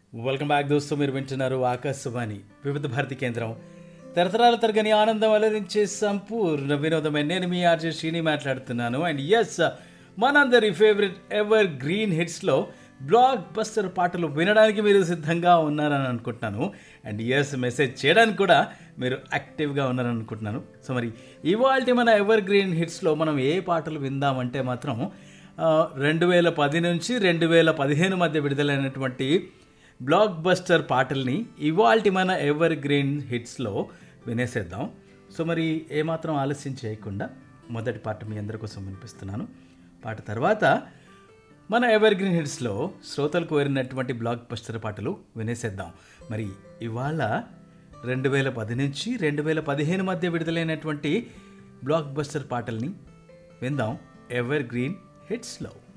welcome back దోస్తు మీరు వింటున్నారు ఆకాశవాణి వివిధ భారతి కేంద్రం తరతరాల తరగని ఆనందం అలరించే సంపూర్ణ వినోదమే నేను మీ ఆర్జే శ్రీని మాట్లాడుతున్నాను అండ్ ఎస్ మనందరి ఫేవరెట్ ఎవర్ గ్రీన్ హిట్స్లో బ్లాక్ బస్టర్ పాటలు వినడానికి మీరు సిద్ధంగా ఉన్నారని అనుకుంటున్నాను అండ్ ఎస్ మెసేజ్ చేయడానికి కూడా మీరు యాక్టివ్గా ఉన్నారని అనుకుంటున్నాను సో మరి ఇవాళ మన ఎవర్ గ్రీన్ హిట్స్లో మనం ఏ పాటలు విందామంటే మాత్రం రెండు వేల పది నుంచి రెండు వేల పదిహేను మధ్య విడుదలైనటువంటి బ్లాక్ బస్టర్ పాటల్ని ఇవాల్టి మన ఎవర్ గ్రీన్ హిట్స్లో వినేసేద్దాం సో మరి ఏమాత్రం ఆలస్యం చేయకుండా మొదటి పాట మీ అందరి కోసం వినిపిస్తున్నాను పాట తర్వాత మన ఎవర్ గ్రీన్ హిట్స్లో శ్రోతలు కోరినటువంటి బ్లాక్ బస్టర్ పాటలు వినేసేద్దాం మరి ఇవాళ రెండు వేల పది నుంచి రెండు వేల పదిహేను మధ్య విడుదలైనటువంటి బ్లాక్ బస్టర్ పాటల్ని విందాం ఎవర్ గ్రీన్ హిట్స్లో